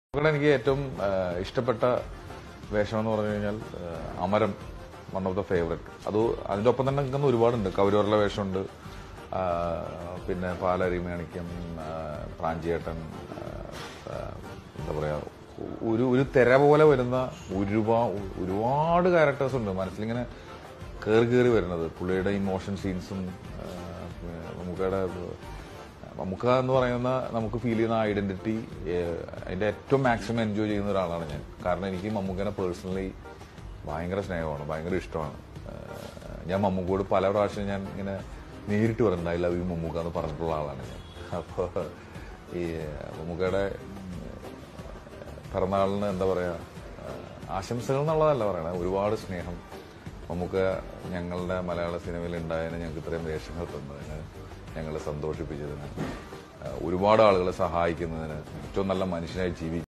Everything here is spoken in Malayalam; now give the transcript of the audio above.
ഇവിടെ എനിക്ക് ഏറ്റവും ആ, ഇഷ്ടപ്പെട്ട വേഷം എന്ന് പറഞ്ഞു കഴിഞ്ഞാൽ ആ, Amaram one of the favourite അത് അതിന്റെ ഒപ്പം തന്നെ നിൽക്കുന്ന ഒരുപാടുണ്ട് കൗരവരുടെ വേഷമുണ്ട് ആ, പിന്നെ പാലരിമേണിക്കം പ്രാഞ്ചിയേട്ടൻ ആ, ആ, എന്താ പറയാ ഒരു ഒരു തിര പോലെ വരുന്ന ഒരുപാട് ഒരുപാട് ക്യാരക്ടേഴ്സ് ഉണ്ട് മനസ്സിലിങ്ങനെ കയറി കയറി വരുന്നത് പുള്ളിയുടെ ഇമോഷൻ സീൻസും നമുക്കയുടെ മമ്മൂക്ക എന്ന് പറയുന്ന നമുക്ക് ഫീൽ ചെയ്യുന്ന ഐഡന്റിറ്റി അതിന്റെ ഏറ്റവും മാക്സിമം എൻജോയ് ചെയ്യുന്ന ഒരാളാണ് ഞാൻ കാരണം എനിക്ക് മമ്മൂക്കനെ പേഴ്സണലി ഭയങ്കര സ്നേഹമാണ് ഭയങ്കര ഇഷ്ടമാണ് ഏഹ് ഞാൻ മമ്മൂക്കോട് പല പ്രാവശ്യം ഞാൻ ഇങ്ങനെ നേരിട്ട് പറഞ്ഞിട്ടുണ്ട് ഐ ലവ് യു മമ്മൂക്ക എന്ന് പറഞ്ഞിട്ടുള്ള ആളാണ് ഞാൻ അപ്പോൾ ഈ മമ്മൂക്കയുടെ പിറന്നാളിന് എന്താ പറയാ ഏഹ് ആശംസകൾ എന്നുള്ളതല്ല പറയണത് ഒരുപാട് സ്നേഹം നമുക്ക് ഞങ്ങളുടെ മലയാള സിനിമയിൽ ഉണ്ടായതിന് ഞങ്ങൾക്ക് ഇത്രയും വേഷങ്ങൾ തന്നതിന് ഞങ്ങളെ സന്തോഷിപ്പിച്ചതിന് ഏഹ് ഒരുപാട് ആളുകളെ സഹായിക്കുന്നതിന് ഏറ്റവും നല്ല മനുഷ്യനായി ജീവി